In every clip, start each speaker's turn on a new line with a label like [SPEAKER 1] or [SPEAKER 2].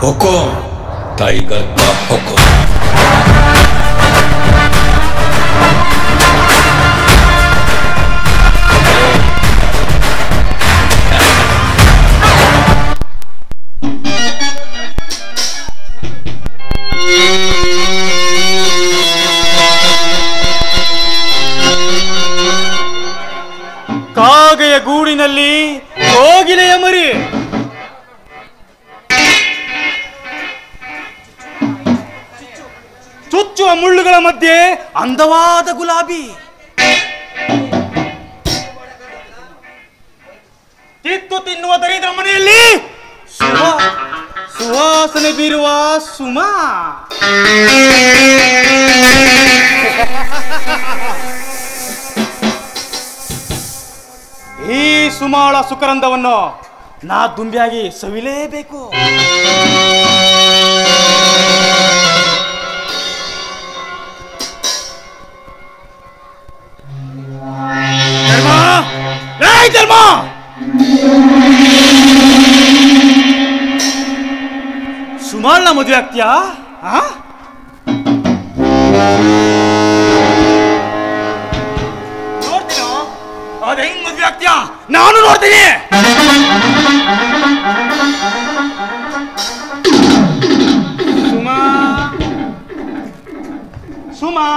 [SPEAKER 1] हुकुम tiger का हुकुम
[SPEAKER 2] ಕಾಗೆಯ ಗೂಡಿನಲ್ಲಿ ಕೋಗಿಲೆಯ ಮರಿ ಚುಚ್ಚುವ ಮುಳ್ಳುಗಳ ಮಧ್ಯೆ ಅಂದವಾದ ಗುಲಾಬಿ ಕಿತ್ತು ತಿನ್ನುವ ದರಿದ್ರ ಮನೆಯಲ್ಲಿ ಸುವಾ- ಸುವಾಸನೆ ಬೀರುವ ಸುಮಾ ಈ ಸುಮಾಳ ಸುಕರಂದವನ್ನು ನಾ ದುಂಬಿಯಾಗಿ ಸವಿಲೇಬೇಕು ಧರ್ಮ ಏಯ್ ಧರ್ಮ ಸುಮಾಳ್ನ ಮದುವೆ ಆಗ್ತೀಯಾ ಆ? ನೋಡ್ತೀನೋ ಅದ ಹೆಂಗ್ ಮದ್ವೆ ಆಗ್ತೀಯಾ ನಾನು ನೋಡ್ತೀನಿ ಸುಮಾ ಸುಮಾ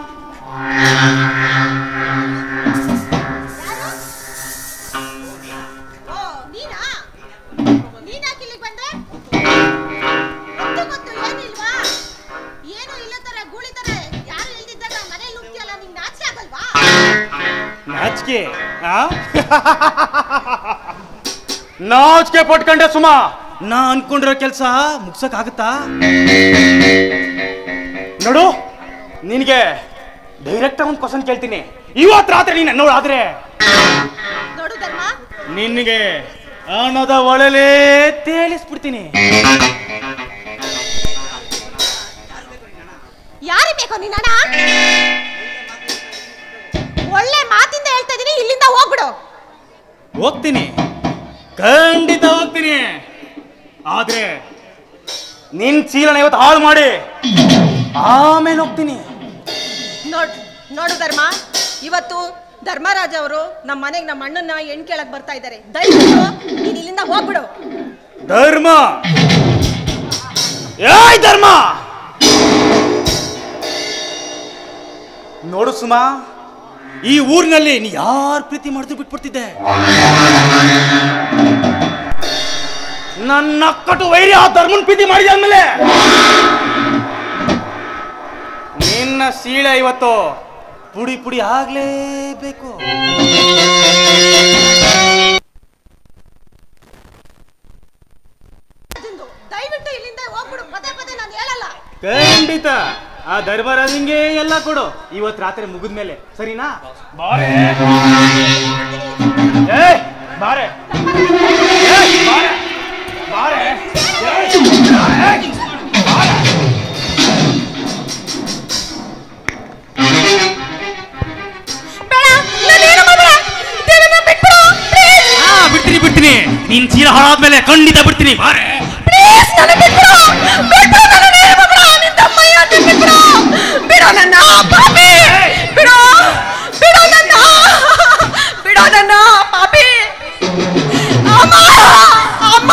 [SPEAKER 3] ಓ ನೀನಾ ನೀನಾಕ್ ಇಲ್ಲಿಗ್ ಬಂದೆ ಗೊತ್ತು ಗೊತ್ತು ಏನಿಲ್ವಾ ಏನು ಇಲ್ಲ ತರ ಗೂಳಿ ತರ ಯಾರು ಇಲ್ದಿದ್ದಾಗ ಮನೇಲಿ ನುಗ್ತಿಯಲ್ಲ ನಿಂಗೆ ನಾಚಿಕೆ ಆಗಲ್ವಾ
[SPEAKER 2] ನಾಚಿಕೆ ಆ? ನಾಚಿಕೆ ಪಟ್ಕೊಂಡೆ ಸುಮಾ ನಾ ಅನ್ಕೊಂಡಿರೋ ಕೆಲಸ ಮುಗ್ಸಕ್ ಆಗುತ್ತಾ ನೋಡು ನಿನಗೆ ಡೈರೆಕ್ಟ್ ಒಂದು ಕ್ವಶನ್ ಕೇಳ್ತೀನಿ ಇವತ್ತು ರಾತ್ರಿ ನೀನು ನನ್ನೋಳಾದ್ರೆ
[SPEAKER 3] ನೋಡು ಧರ್ಮ
[SPEAKER 2] ನಿನಗೆ ಹಣದ ಒಳಲೇ ತೇಲಿಸ್ಬಿಡ್ತೀನಿ
[SPEAKER 3] ಯಾರಿಗೆ ಬೇಕೋ ನಿನ್ನ ಹಣ ಒಳ್ಳೆ ಮಾತಿಂದ ಹೇಳ್ತಾ ಇದೀನಿ ಇಲ್ಲಿಂದ ಹೋಗ್ಬಿಡು
[SPEAKER 2] ಹೋಗ್ತೀನಿ ಖಂಡಿತ ಹೋಗ್ತೀನಿ ಆದ್ರೆ ನಿನ್ ಚೀಲನ ಇವತ್ತು ಹಾಳು ಮಾಡಿ ಆಮೇಲೆ ಹೋಗ್ತೀನಿ
[SPEAKER 3] ನೋಡ್ ನೋಡು ಧರ್ಮ ಇವತ್ತು ಧರ್ಮರಾಜ್ ಅವರು ನಮ್ಮ ಮನೆಗೆ ನಮ್ಮ ಅಣ್ಣನ ಹೆಣ್ ಕೇಳಕ್ ಬರ್ತಾ ಇದ್ದಾರೆ ದಯವಿಟ್ಟು ನೀನ್ ಇಲ್ಲಿಂದ ಹೋಗ್ಬಿಡು
[SPEAKER 2] ಧರ್ಮ ಏಯ್ ಧರ್ಮ ನೋಡು ಸುಮಾ ಈ ಊರಿನಲ್ಲಿ ನೀ ಯಾರು ಪ್ರೀತಿ ಮಾಡಿದ್ರು ಬಿಟ್ಬಿಡ್ತಿದ್ದೆ ನನ್ನ ಕಟು ವೈರಿ ಆ ಧರ್ಮನ್ ಪ್ರೀತಿ ಮಾಡಿದೆ ಅಂದ್ಮೇಲೆ ನಿನ್ನ ಸೀಳೆ ಇವತ್ತು ಪುಡಿ ಪುಡಿ ಆಗ್ಲೇಬೇಕು
[SPEAKER 3] ಅದಂದು, ದಯವಿಟ್ಟು ಇಲ್ಲಿಂದ ಹೋಗ್ಬಿಡು ಪದೇ ಪದೇ ನಾನು ಹೇಳಲ್ಲ
[SPEAKER 2] ಖಂಡಿತ ಆ ಧರ್ಮರಾಜಂಗೆ ಎಲ್ಲ ಕೊಡು ಇವತ್ ರಾತ್ರಿ ಮುಗಿದ್ಮೇಲೆ ಸರಿನಾ ಬಾರೆ ಏ ಬಾರೆ ಏಯ್, ಬಾರೆ ಬಾರೆ ಏಯ್, ಬಾರೆ. ಹಾ, ಬಿಡ್ತೀನಿ ಬಿಡ್ತೀನಿ ನಿನ್ ಚೀಲ ಹಾಳಾದ್ಮೇಲೆ ಖಂಡಿತ ಬಿಡ್ತೀನಿ ಬಾರೆ
[SPEAKER 3] ಬಿಡೋ ನನ್ನ ಪಾಪಿ ಬಿಡೋ ಬಿಡೋ ನನ್ನ ಬಿಡೋ ನನ್ನ ಪಾಪಿ ಅಮ್ಮ ಅಮ್ಮ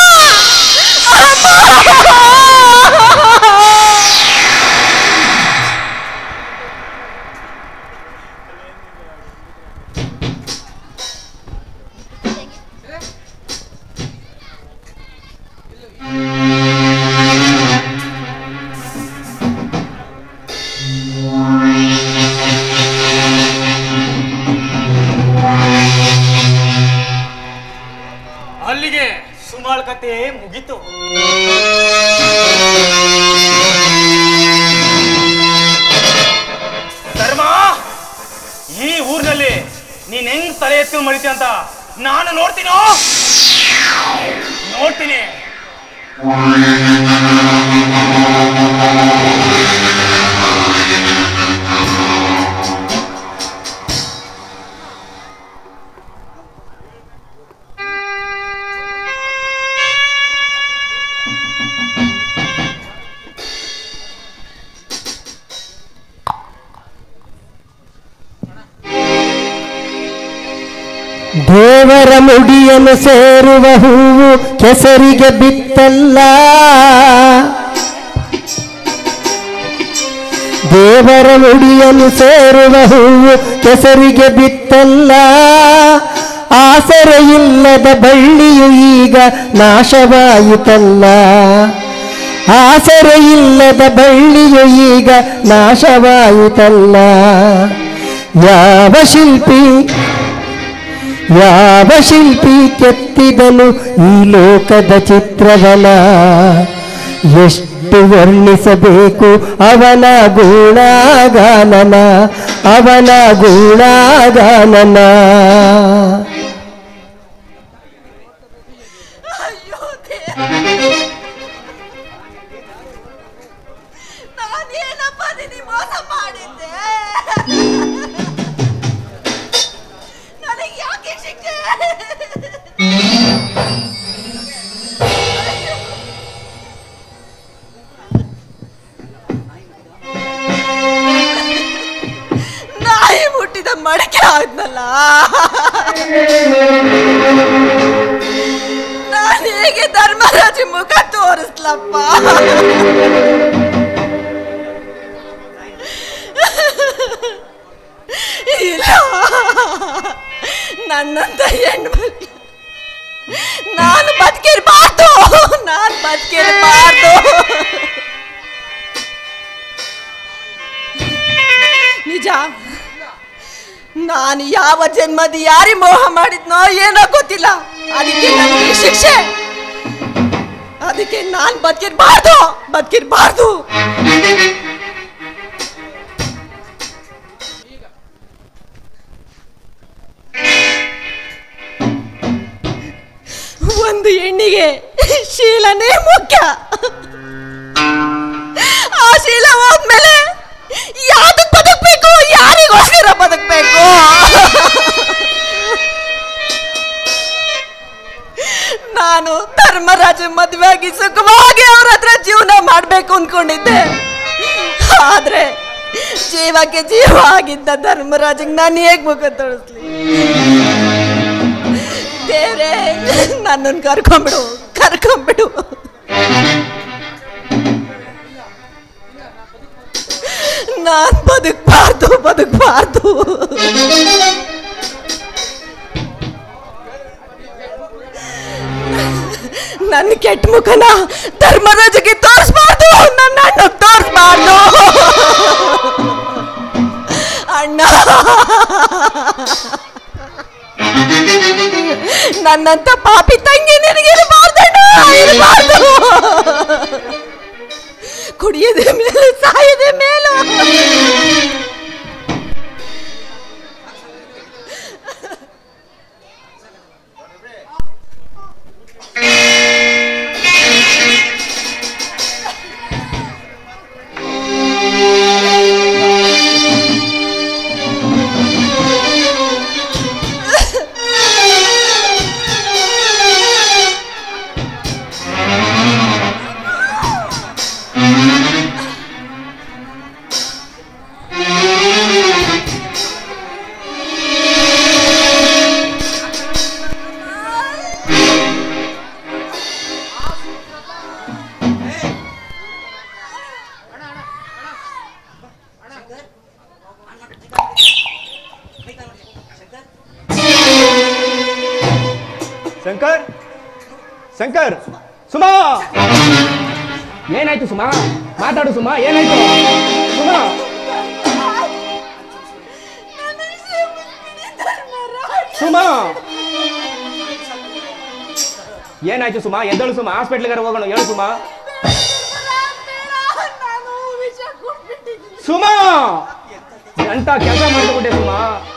[SPEAKER 2] ಅಲ್ಲಿಗೆ ಸುಮಾಳ್ ಕತೆ ಮುಗೀತು ಧರ್ಮ ಈ ಊರಿನಲ್ಲಿ ನೀನ್ ಹೆಂಗ್ ತಲೆ ಎತ್ಕೊಂಡು ಮರಿತೀಯ ಅಂತ ನಾನು ನೋಡ್ತೀನೋ ನೋಡ್ತೀನಿ
[SPEAKER 4] ದೇವರ ಮುಡಿಯನ್ನು ಸೇರುವ ಹೂವು ಕೆಸರಿಗೆ ಬಿತ್ತಲ್ಲ ದೇವರ ಮುಡಿಯನ್ನು ಸೇರುವ ಹೂವು ಕೆಸರಿಗೆ ಬಿತ್ತಲ್ಲ ಆಸರೆ ಇಲ್ಲದ ಬಳ್ಳಿಯು ಈಗ ನಾಶವಾಯಿತಲ್ಲ ಆಸರೆ ಇಲ್ಲದ ಬಳ್ಳಿಯು ಈಗ ನಾಶವಾಯಿತಲ್ಲ ಯಾವ ಶಿಲ್ಪಿ ಯಾವ ಶಿಲ್ಪಿ ಕೆತ್ತಿದನು ಈ ಲೋಕದ ಚಿತ್ರವನ ಎಷ್ಟು ವರ್ಣಿಸಬೇಕು ಅವನ ಗುಣಗಾನನ ಅವನ ಗುಣಗಾನನ
[SPEAKER 3] ಅಯ್ಯೋ ನಾನೇನಪ್ಪ ನಿನಗೆ ಮೋಸ ಮಾಡಿದ್ದೆ ನನಗೆ ಯಾಕೆ ಶಿಕ್ಷೆ ನಾಯಿ ಮುಟ್ಟಿದ ಮಡಕೆ ಆದ್ನಲ್ಲ ನಾನು ಹೇಗೆ ಧರ್ಮರಾಜ ಮುಖ ತೋರಿಸ್ಲಪ್ಪ ಇಲ್ಲ ನನ್ನಂತ ಹೆಣ್ಮಕ್ಳು ನಾನು ಬದುಕಿರ್ಬಾರ್ದು ನಾನು ಬದುಕಿರ್ಬಾರ್ದು ನಿಜ ನಾನು ಯಾವ ಜನ್ಮದ ಯಾರಿ ಮೋಹ ಮಾಡಿದ್ನೋ ಏನೋ ಗೊತ್ತಿಲ್ಲ ಅದಕ್ಕೆ ನನಗೆ ಈ ಶಿಕ್ಷೆ ಅದಕ್ಕೆ ನಾನು ಬದುಕಿರ್ಬಾರ್ದು ಬದುಕಿರ್ಬಾರ್ದು ಒಂದು ಹೆಣ್ಣಿಗೆ ಶೀಲನೇ ಮುಖ್ಯ ಆ ಶೀಲ ಹೋದ್ಮೇಲೆ ಯಾವ್ದಕ್ ಬದುಕ್ಬೇಕು ಯಾರಿಗೋಸ್ಕರ ಬದುಕ್ಬೇಕು ನಾನು ಧರ್ಮರಾಜ ಮದುವೆಯಾಗಿ ಸುಖವಾಗಿ ಅವ್ರ ಹತ್ರ ಜೀವನ ಮಾಡ್ಬೇಕು ಅಂದ್ಕೊಂಡಿದ್ದೆ ಆದ್ರೆ ಜೀವಕ್ಕೆ ಜೀವ ಆಗಿದ್ದ ಧರ್ಮರಾಜಂಗೆ ನಾನು ಹೇಗ್ ಮುಖ ತೋರಿಸ್ಲಿ ದೇವ್ರೇ ನನ್ನನ್ನು ಕರ್ಕೊಂಬಿಡು ಕರ್ಕೊಂಬಿಡು ನಾನ್ ಬದುಕ್ಬಾರ್ದು ಬದುಕ್ಬಾರ್ದು ನನ್ನ ಕೆಟ್ಟ ಮುಖನ ಧರ್ಮರಾಜಗೆ ತೋರಿಸ್ಬಾರ್ದು ನನ್ನ ಅಣ್ಣ ತೋರಿಸ್ಬಾರ್ದು ಅಣ್ಣ ನನ್ನಂತ ಪಾಪಿ ತಂಗಿ ನಿನಗೆ ಇರಬಾರ್ದಣ್ಣ ಇರಬಾರ್ದು ಕುಡಿಯದೆ ಮೇಲು ಸಾಯದೆ ಮೇಲು
[SPEAKER 5] ಶಂಕರ್ ಶಂಕರ್ ಸುಮಾ ಏನಾಯ್ತು ಸುಮಾ ಮಾತಾಡು ಸುಮಾ ಏನಾಯ್ತು ಸುಮಾ ಸುಮಾ ಏನಾಯ್ತು ಸುಮಾ ಎದ್ದಳು ಸುಮಾ ಹಾಸ್ಪಿಟ್ಲಿಗಾರ ಹೋಗೋಣ ಹೇಳು ಸುಮಾ
[SPEAKER 3] ನಾನು ವಿಷ ಕೊಟ್ಬಿಟ್ಟಿದ್ದೀನಿ
[SPEAKER 5] ಸುಮಾ ಅಂತ ಕೆಲಸ ಮಾಡ್ಬಿಟ್ಟೆ ಸುಮಾ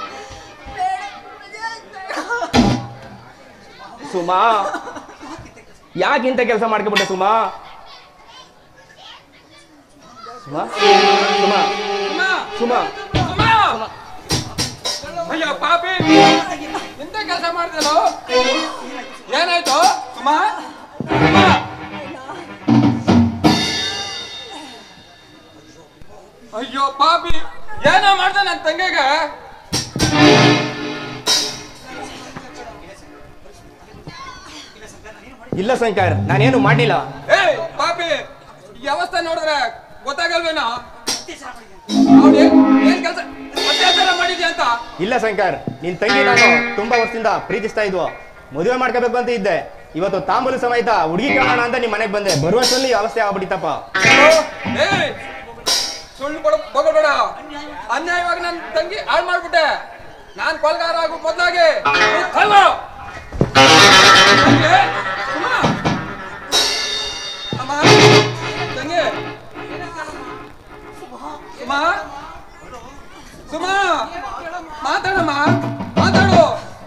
[SPEAKER 5] ಸುಮಾ ಯಾಕಿಂತ ಕೆಲಸ ಮಾಡ್ಕೊಬಿಟ್ಟೆ ಸುಮಾ ಸುಮಾ ಸುಮಾ ಸುಮಾ
[SPEAKER 6] ಅಯ್ಯೋ ಪಾಪಿ ಎಂತ ಕೆಲಸ ಮಾಡಿದಳು ಏನಾಯ್ತು ಸುಮಾ ಸುಮಾ? ಅಯ್ಯೋ ಪಾಪಿ ಏನೋ ಮಾಡ್ದೆ ನನ್ನ ತಂಗಿಗ
[SPEAKER 5] ಇಲ್ಲ ಶಂಕರ್ ನಾನೇನು ಮಾಡಿಲ್ಲ
[SPEAKER 6] ಏಯ್ ಪಾಪಿ ಈ ಅವಸ್ಥೆ ನೋಡಿದ್ರೆ ಗೊತ್ತಾಗಲ್ವೇನೋ ಅವ್ನು ಏನ್ ಏನ್ ಕೆಲಸ ಅತ್ಯಾಚಾರ ಮಾಡಿದ್ಯಾ ಅಂತ
[SPEAKER 5] ಇಲ್ಲ ಶಂಕರ್ ನಿನ್ ತಂಗಿ ನಾನು ತುಂಬಾ ವರ್ಷದಿಂದ ಪ್ರೀತಿಸ್ತಾ ಇದ್ವು ಮದುವೆ ಮಾಡ್ಕೋಬೇಕು ಅಂತ ಇದ್ದೆ ಇವತ್ತು ತಾಂಬೂಲ ಸಮೇತ ಹುಡುಗಿ ಕೇಳೋಣ ಅಂತ ನಿಮ್ ಮನೆಗೆ ಬಂದೆ ಬರುವಷ್ಟರಲ್ಲಿ ಈ ಅವಸ್ಥೆ ಆಗ್ಬಿಟ್ಟಿತ್ತಪ್ಪ
[SPEAKER 6] ಅಯ್ಯೋ, ಏಯ್ ಸುಳ್ಳು ಕೊಡ ಹೋಗಬೇಡ ಅನ್ಯಾಯವಾಗಿ ನನ್ನ ತಂಗಿ ಹಾಳು ಮಾಡ್ಬಿಟ್ಟೆ ನಾನ್ ಕೊಲ್ಗಾರ ಆಗೋ ಮೊದ್ಲಾಗೆ ನೀನ್ ಕಳ್ಳ. ತಂಗಿ, ಸುಮ. ಅಮ್ಮ ತಂಗಿ ಸುಮ ಸುಮ ಮಾತಾಡಮ್ಮ ಮಾತಾಡು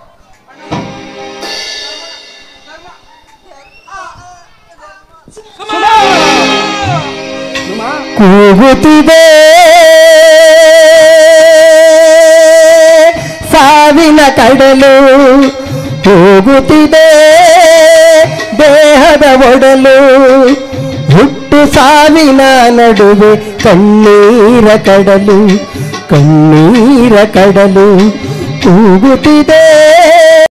[SPEAKER 6] ಸುಮ
[SPEAKER 4] ಕೂಗುತ್ತಿದೆ ಸಾವಿನ ಕಡಲು ಹೋಗುತ್ತಿದೆ ದೇಹದ ಒಡಲು ಹುಟ್ಟು ಸಾವಿನ ನಡುವೆ ಕಣ್ಣೀರ ಕಡಲು ಕಣ್ಣೀರ ಕಡಲು ಕೂಗುತ್ತಿದೆ